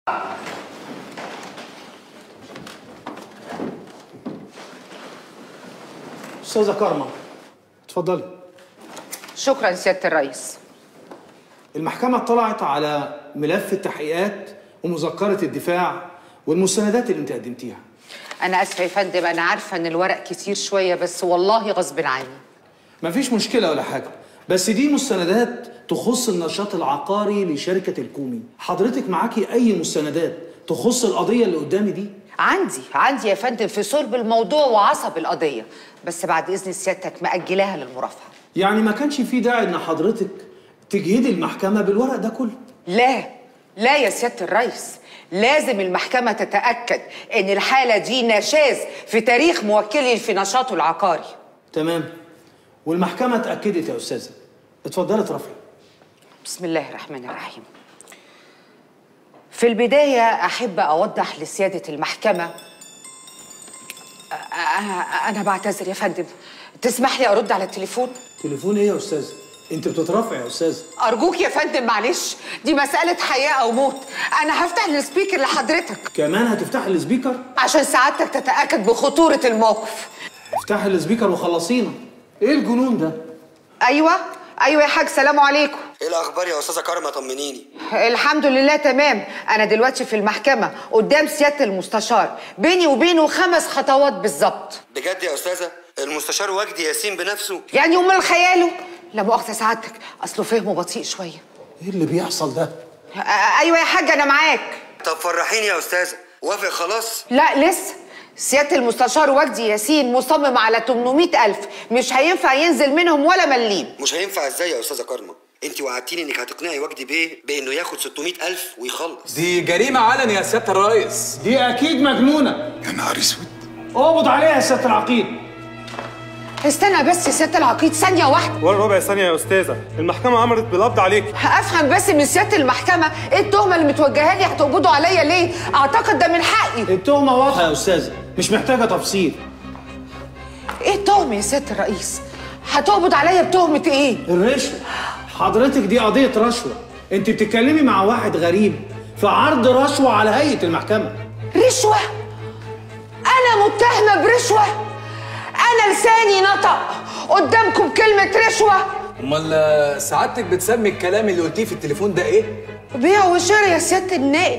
استاذه كارما اتفضلي شكرا سياده الرئيس المحكمه اطلعت على ملف التحقيقات ومذكره الدفاع والمستندات اللي انت قدمتيها انا اسفه يا فندم انا عارفه ان الورق كتير شويه بس والله غصب عني مفيش مشكله ولا حاجه بس دي مستندات تخص النشاط العقاري لشركه الكومي حضرتك معاكي اي مستندات تخص القضيه اللي قدامي دي عندي عندي يا فندم في صلب الموضوع وعصب القضيه بس بعد اذن سيادتك ماجلاها للمرافعه يعني ما كانش في داعي ان حضرتك تجهدي المحكمه بالورق ده كله لا لا يا سياده الرئيس لازم المحكمه تتاكد ان الحاله دي نشاز في تاريخ موكلي في نشاطه العقاري تمام والمحكمه اتاكدت يا استاذه اتفضلي اترفعي بسم الله الرحمن الرحيم في البداية أحب أوضح لسيادة المحكمة أ- أ- أنا بعتذر يا فندم تسمح لي أرد على التليفون؟ تليفون ايه يا استاذه انت بتترفعي يا استاذه أرجوك يا فندم معلش دي مسألة حياة أو موت أنا هفتح السبيكر لحضرتك كمان هتفتحي السبيكر عشان سعادتك تتأكد بخطورة الموقف افتحي السبيكر وخلصينا ايه الجنون ده أيوة أيوة يا حاج سلام عليكم ايه الاخبار يا استاذه كارما طمنيني الحمد لله تمام أنا دلوقتي في المحكمة قدام سيادة المستشار بيني وبينه خمس خطوات بالظبط بجد يا استاذه المستشار وجدي ياسين بنفسه يعني امال خياله لا مؤاخذه سعادتك اصله فهمه بطيء شويه ايه اللي بيحصل ده آه، ايوه يا حاج انا معاك طب فرحيني يا استاذه وافق خلاص لا لسه سياده المستشار وجدي ياسين مصمم على 800 ألف مش هينفع ينزل منهم ولا مليم مش هينفع ازاي يا استاذه كارما انت وعدتيني انك هتقنعي وجدي بيه بانه ياخد 600 الف ويخلص دي جريمة علني يا سيادة الرئيس دي اكيد مجنونه يا نهار اسود اقبض عليها يا سياده العقيد استنى بس يا سياده العقيد ثانيه واحده ولا ربع ثانية يا أستاذة المحكمة أمرت بالقبض عليك افهم بس من سياده المحكمه ايه التهمه اللي متوجهه لي هتقبضوا عليا ليه اعتقد ده من حقي التهمه واضحه يا استاذه مش محتاجه تفصيل ايه التهمه يا سياده الرئيس هتقبض عليا بتهمه ايه الرشوه حضرتك دي قضيه رشوه انت بتتكلمي مع واحد غريب في عرض رشوه على هيئه المحكمه رشوة؟ أنا متهمة برشوة؟ أنا لساني نطق قدامكم كلمة رشوة؟ امال سعادتك بتسمي الكلام اللي قلتيه في التليفون ده ايه؟ بيع وشراء يا سيادة النائب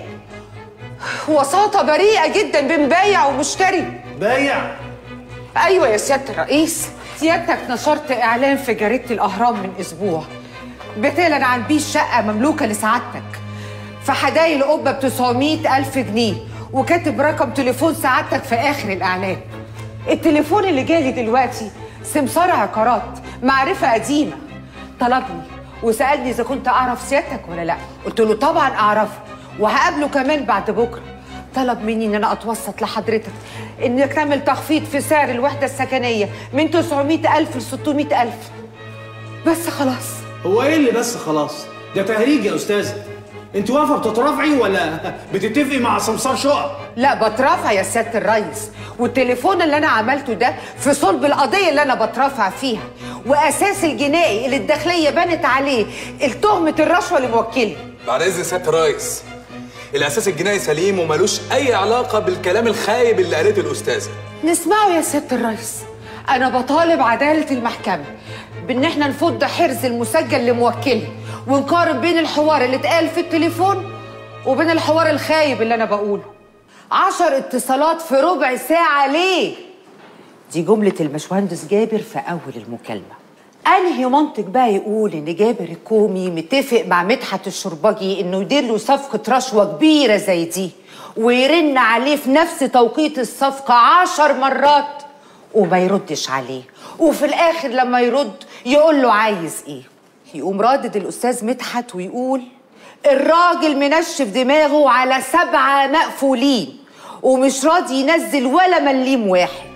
وساطة بريئة جدا بين بايع ومشتري بايع أيوة يا سيادة الرئيس سيادتك نشرت إعلان في جريدة الأهرام من أسبوع بتعلن عن بيه شقة مملوكة لسعادتك في حدايق القبة ب 900 ألف جنيه وكاتب رقم تليفون سعادتك في آخر الإعلان التليفون اللي جالي دلوقتي سمسار عقارات معرفة قديمة طلبني وسألني إذا كنت أعرف سيادتك ولا لأ قلت له طبعا أعرفه وهقابله كمان بعد بكرة طلب مني ان انا اتوسط لحضرتك انك تعمل تخفيض في سعر الوحده السكنيه من 900 الف ل 600 الف بس خلاص هو ايه اللي بس خلاص ده تهريج يا استاذه انت واقفه بتترافعي ولا بتتفقي مع سمسار شقق لا بترافع يا سياده الريس والتليفون اللي انا عملته ده في صلب القضيه اللي انا بترافع فيها واساس الجنائي اللي الداخليه بنت عليه التهمه الرشوه لموكلي بعد اذن سيادة الرئيس الاساس الجنائي سليم وملوش اي علاقة بالكلام الخايب اللي قالته الاستاذة نسمعه يا سياده الريس انا بطالب عداله المحكمه بان احنا نفض حرز المسجل لموكلي ونقارن بين الحوار اللي اتقال في التليفون وبين الحوار الخايب اللي انا بقوله عشر اتصالات في ربع ساعه ليه دي جمله الباشمهندس جابر في اول المكالمه انهي منطق بقى يقول ان جابر الكومي متفق مع مدحت الشربجي انه يدير له صفقه رشوه كبيره زي دي ويرن عليه في نفس توقيت الصفقه عشر مرات وما يردش عليه وفي الاخر لما يرد يقول له عايز ايه يقوم رادد الاستاذ مدحت ويقول الراجل منشف دماغه على سبعه مقفولين ومش راضي ينزل ولا مليم واحد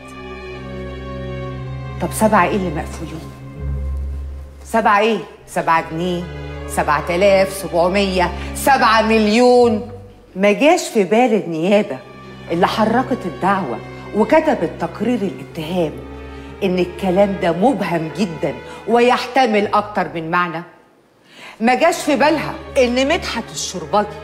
طب سبعه ايه اللي مقفولين سبعة ايه؟ سبعة جنيه سبعة آلاف سبعمية سبعة مليون ما جاش في بال النيابة اللي حركت الدعوة وكتبت تقرير الاتهام إن الكلام ده مبهم جدا ويحتمل أكتر من معنى ما جاش في بالها إن مدحت الشربجي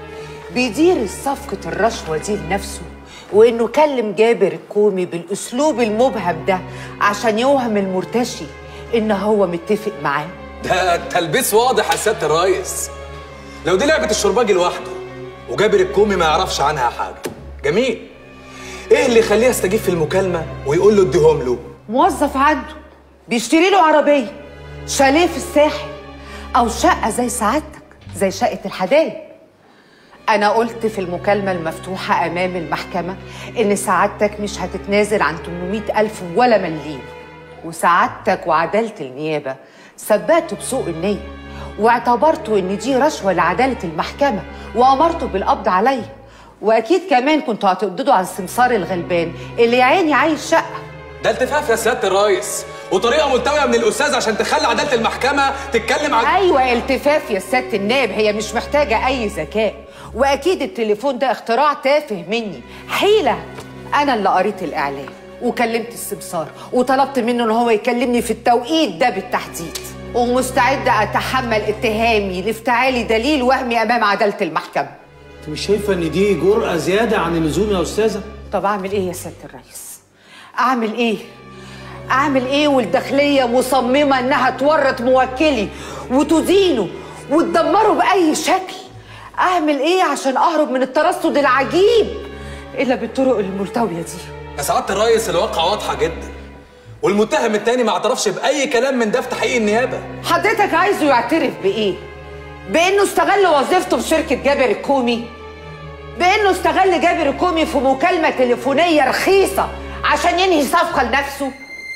بيدير صفقة الرشوة دي لنفسه وإنه كلم جابر الكومي بالأسلوب المبهم ده عشان يوهم المرتشي إن هو متفق معاه ده التلبيس واضح يا سياده الريس لو دي لعبه الشرباجي لوحده وجابر الكومي ما يعرفش عنها حاجه جميل ايه اللي يخليه يستجيب في المكالمه ويقول له اديهم له موظف عنده بيشتري له عربية شاليه في الساحل أو شقة زي سعادتك زي شقة الحدايق أنا قلت في المكالمة المفتوحة أمام المحكمة إن سعادتك مش هتتنازل عن 800 ألف ولا مليم وسعادتك وعدالة النيابة سبقته بسوء النية واعتبرته إن دي رشوة لعدالة المحكمة وأمرته بالقبض عليا وأكيد كمان كنتوا هتقبضوا على السمسار الغلبان اللي يا عيني عايز شقة ده التفاف يا سياده الريس وطريقه ملتويه من الاستاذ عشان تخلي عداله المحكمه تتكلم عن ايوه التفاف يا سياده النائب هي مش محتاجه اي ذكاء واكيد التليفون ده اختراع تافه مني حيله انا اللي قريت الاعلان وكلمت السمسار وطلبت منه ان هو يكلمني في التوقيت ده بالتحديد ومستعده اتحمل اتهامي لافتعالي دليل وهمي امام عداله المحكمه انت مش شايفه ان دي جرأة زيادة عن اللزوم يا استاذة؟ طب اعمل ايه يا سياده الرئيس اعمل ايه اعمل ايه والداخليه مصممه انها تورط موكلي وتدينه وتدمره باي شكل اعمل ايه عشان اهرب من الترصد العجيب الا بالطرق الملتويه دي يا سعاده الريس الواقع واضحه جدا والمتهم التاني ما اعترفش باي كلام من ده في تحقيق النيابه حضرتك عايزه يعترف بايه بانه استغل وظيفته في شركه جابر الكومي بانه استغل جابر الكومي في مكالمه تليفونيه رخيصه عشان ينهي صفقه لنفسه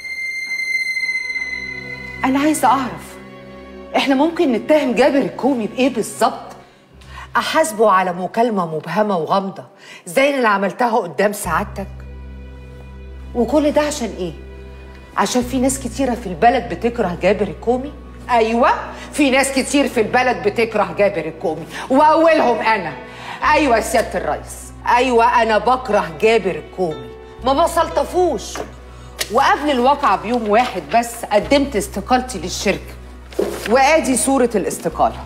انا عايزه اعرف احنا ممكن نتهم جابر الكومي بايه بالظبط احاسبه على مكالمه مبهمه وغامضه زي اللي عملتها قدام سعادتك وكل ده عشان ايه عشان في ناس كتيره في البلد بتكره جابر الكومي ايوه في ناس كتير في البلد بتكره جابر الكومي واولهم انا ايوه يا سياده الرئيس ايوه انا بكره جابر الكومي ما بسلطفوش وقبل الواقعة بيوم واحد بس قدمت استقالتي للشركة وادي صورة الاستقالة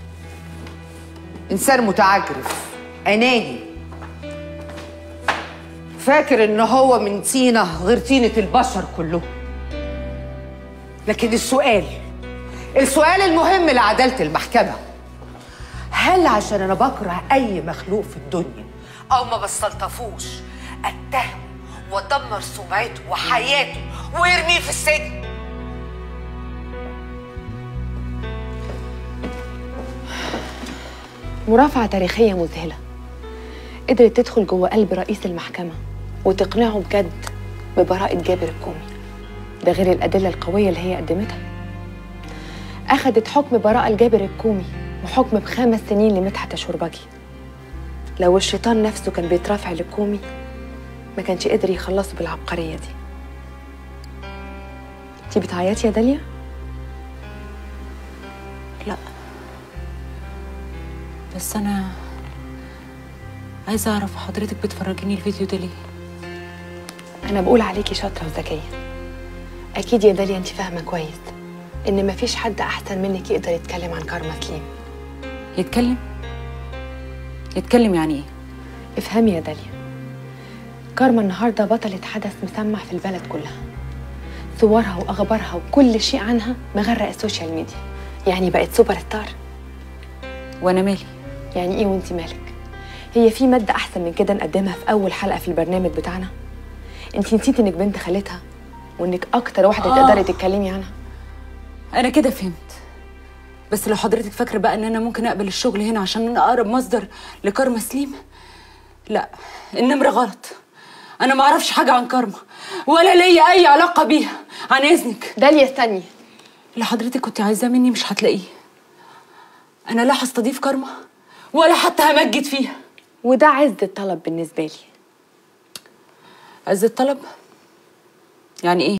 انسان متعجرف اناني فاكر ان هو من طينة غير طينة البشر كلهم لكن السؤال السؤال المهم لعدالة المحكمة هل عشان انا بكره اي مخلوق في الدنيا او ما بستلطفوش اتهمه وادمر سمعته وحياته وارميه في السجن مرافعة تاريخية مذهلة قدرت تدخل جوه قلب رئيس المحكمة وتقنعه بجد ببراءة جابر الكومي ده غير الأدلة القوية اللي هي قدمتها أخدت حكم براءة لجابر الكومي وحكم بخمس سنين لمدحت شربجي لو الشيطان نفسه كان بيترافع للكومي ما كانش قدر يخلصه بالعبقرية دي انتي بتعيطي يا داليا؟ لا بس انا عايزه اعرف حضرتك بتفرجيني الفيديو ده ليه أنا بقول عليكي شاطرة وذكية أكيد يا داليا أنت فاهمة كويس إن مفيش حد أحسن منك يقدر يتكلم عن كارما سليم يتكلم يتكلم يعني ايه افهمي يا داليا كارما النهاردة بطلة حدث مسمع في البلد كلها صورها وأخبارها وكل شيء عنها مغرق السوشيال ميديا يعني بقت سوبر ستار وانا مالي يعني إيه وأنت مالك هي في مادة أحسن من كده نقدمها في أول حلقة في البرنامج بتاعنا أنت نسيتي إنك بنت خالتها وإنك أكتر واحدة آه. تقدري تتكلمي عنها انا كده فهمت بس لو حضرتك فاكره بقى ان انا ممكن اقبل الشغل هنا عشان انا اقرب مصدر لكارما سليم لا النمره غلط انا ما اعرفش حاجه عن كارما ولا ليا اي علاقه بيها عن اذنك داليا استني اللي حضرتك كنت عايزاه مني مش هتلاقيه انا لا هستضيف كارما ولا حتى همجد فيها وده عز الطلب بالنسبة لي عز الطلب يعني ايه